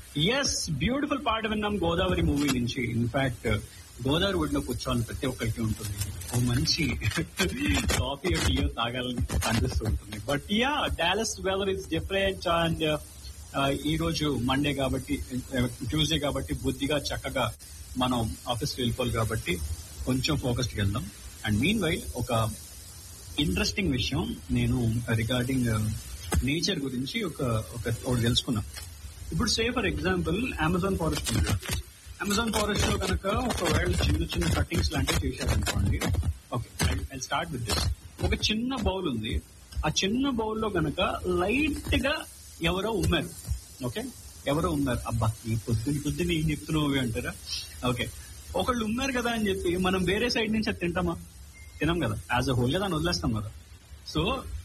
yes beautiful పాట విన్నాం Godavari movie నుంచి ఇన్ఫాక్ట్ గోదావరి ఒడిలో కూర్చోవాలని ప్రతి ఒక్కరికి ఉంటుంది ఓ మంచి కాఫీ టీయో తాగాలని అనిపిస్తూ ఉంటుంది but ya Dallas weather is different and ఈ రోజు మండే కాబట్టి ట్యూస్డే కాబట్టి బుద్ధిగా చక్కగా మనం ఆఫీస్కి వెళ్ళిపోవాలి కాబట్టి కొంచెం ఫోకస్డ్ వెళ్దాం అండ్ మీన్ వైల్ ఒక ఇంట్రెస్టింగ్ విషయం నేను రిగార్డింగ్ నేచర్ గురించి ఒక ఒక ఒకటి తెలుసుకున్నా ఇప్పుడు say for example Amazon forest ఉంది అమెజాన్ ఫారెస్ట్ లో కనుక ఒకవేళ చిన్న చిన్న కట్టింగ్స్ లాంటివి చేశారనుకోండి okay I start with this ఒక చిన్న బౌల్ ఉంది ఆ చిన్న బౌల్ లో కనుక లైట్ గా ఎవరో ఉమ్మారు ఓకే ఎవరో ఉన్నారు అబ్బా ఈ పొద్దుని పొద్దుని ఏం చెప్తున్నావు అంటారా ఓకే ఒకళ్ళు ఉన్నారు కదా అని చెప్పి మనం వేరే సైడ్ నుంచి అది తింటామా తినం కదా యాజ్ అ హోల్ గా దాన్ని వదిలేస్తాం కదా సో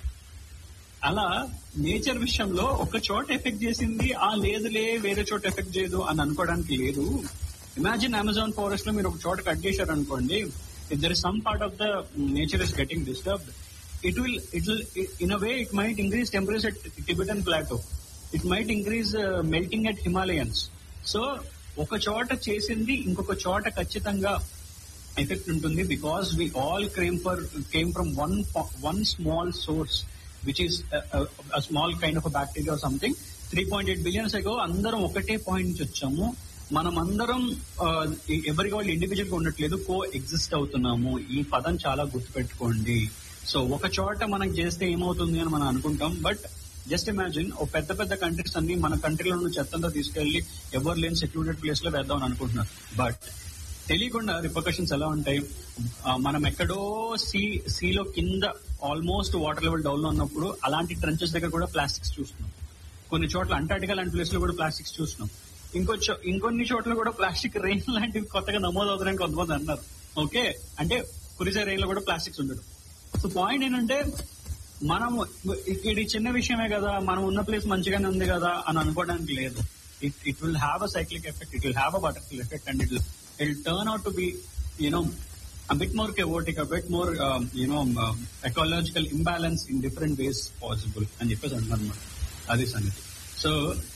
అలా నేచర్ విషయంలో ఒక చోట ఎఫెక్ట్ చేసింది ఆ లేదులే వేరే చోట ఎఫెక్ట్ చేయదు అని అనుకోవడానికి లేదు ఇమాజిన్ అమెజాన్ ఫారెస్ట్ లో మీరు ఒక చోట కట్ చేశారు అనుకోండి if there is some part of the nature is getting disturbed it will it will in a way it might increase temperature Tibetan plateau it might increase melting at Himalayans so ఒక చోట చేసింది ఇంకొక చోట ఖచ్చితంగా effect ఉంటుంది because we all came for came from one one small source which is small kind of bacteria something three point eight billions ago అందరం ఒకటే point నుంచి వచ్చాము మనం అందరం ఎవరికి వాళ్ళు ఇండివిజువల్ గా ఉండట్లేదు కో ఎగ్జిస్ట్ అవుతున్నాము ఈ పదం చాలా గుర్తుపెట్టుకోండి సో ఒక చోట మనం చేస్తే ఏమవుతుంది అని మనం అనుకుంటాం బట్ జస్ట్ ఇమాజిన్ ఓ పెద్ద పెద్ద కంట్రీస్ అన్ని మన కంట్రీలో ఉన్న చెత్తంతా తీసుకెళ్లి ఎవరు లేని సెక్యూరిటీ ప్లేస్ లో వేద్దామని అనుకుంటున్నారు బట్ తెలియకుండా రిపర్కషన్స్ ఎలా ఉంటాయి మనం ఎక్కడో సీ సీలో కింద ఆల్మోస్ట్ వాటర్ లెవెల్ డౌన్ లో ఉన్నప్పుడు అలాంటి ట్రెంచెస్ దగ్గర కూడా ప్లాస్టిక్స్ చూస్తున్నాం కొన్ని చోట్ల అంటార్టికా లాంటి ప్లేస్ లో కూడా ప్లాస్టిక్స్ చూస్తున్నాం ఇంకో ఇంకొన్ని చోట్ల కూడా ప్లాస్టిక్ రెయిన్ లాంటివి కొత్తగా నమోదవుతున్నాయని కొంతమంది అన్నారు ఓకే అంటే కురిసే రెయిన్ లో కూడా ప్లాస్టిక్స్ ఉండడం సో పాయింట్ ఏంటంటే మనం ఇది చిన్న విషయమే కదా మనం ఉన్న ప్లేస్ మంచిగానే ఉంది కదా అని అనుకోవడానికి లేదు it it will have a cyclic effect it will have a butterfly effect and it it turn out to be you know a bit more chaotic, a bit more, um, you know, um, ecological imbalance in different ways possible అని చెప్పేసి అంటున్నారు అది సంగతి so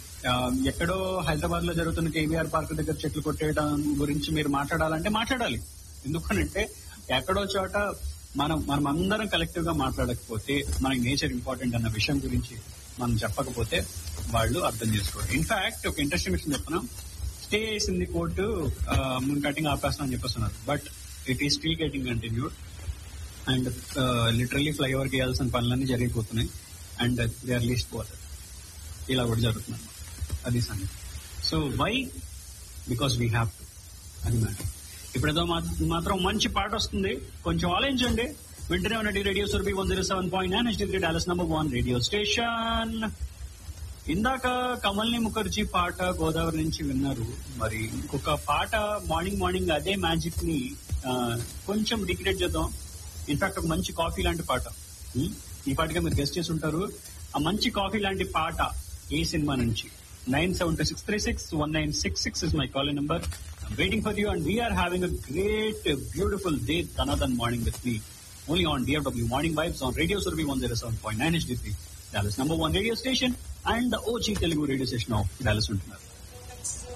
ఎక్కడో హైదరాబాద్ లో జరుగుతున్న KVR park దగ్గర చెట్లు కొట్టేయడం గురించి మీరు మాట్లాడాలంటే మాట్లాడాలి ఎందుకనంటే ఎక్కడో చోట మనం మనం అందరం కలెక్టివ్ గా మాట్లాడకపోతే మనకి నేచర్ ఇంపార్టెంట్ అన్న విషయం గురించి మనం చెప్పకపోతే వాళ్ళు అర్థం చేసుకోవాలి ఇన్ఫాక్ట్ ఒక ఇంట్రెస్టింగ్ విషయం చెప్తున్నాం స్టే చేసింది కోర్టు ముందు కటింగ్ ఆపేస్తాం అని చెప్పేస్తున్నారు but it is still getting continued and literally flyover చేయాల్సిన పనులన్నీ జరిగిపోతున్నాయి అండ్ దే ఆర్ లీస్ట్ పోతారు ఇలా కూడా జరుగుతుంది అది సంగతి so why because we have to అది మ్యాటర్ ఇప్పుడేదో మాత్రం మంచి పాట వస్తుంది కొంచెం ఆలోచించండి వింటనే ఉన్నది radio Surabhi one zero seven point nine HD Dallas number one radio station ఇందాక కమల్ని ముఖర్జీ పాట గోదావరి నుంచి విన్నారు మరి ఇంకొక పాట మార్నింగ్ మార్నింగ్ అదే మ్యాజిక్ ని కొంచెం రిక్రియేట్ చేద్దాం ఇన్ఫాక్ట్ ఒక మంచి కాఫీ లాంటి పాట ఈ పాటగా మీరు గెస్ట్ చేసి ఉంటారు ఆ మంచి కాఫీ లాంటి పాట ఏ సినిమా నుంచి nine seven two six three six one nine six six is my call number waiting for you and we're having a great beautiful day తనదన్ morning with me only on DFW morning vibes on radio Surabhi one zero seven point nine HD three Dallas number one radio station and OG Telugu radio station of Dallas ఉంటున్నారు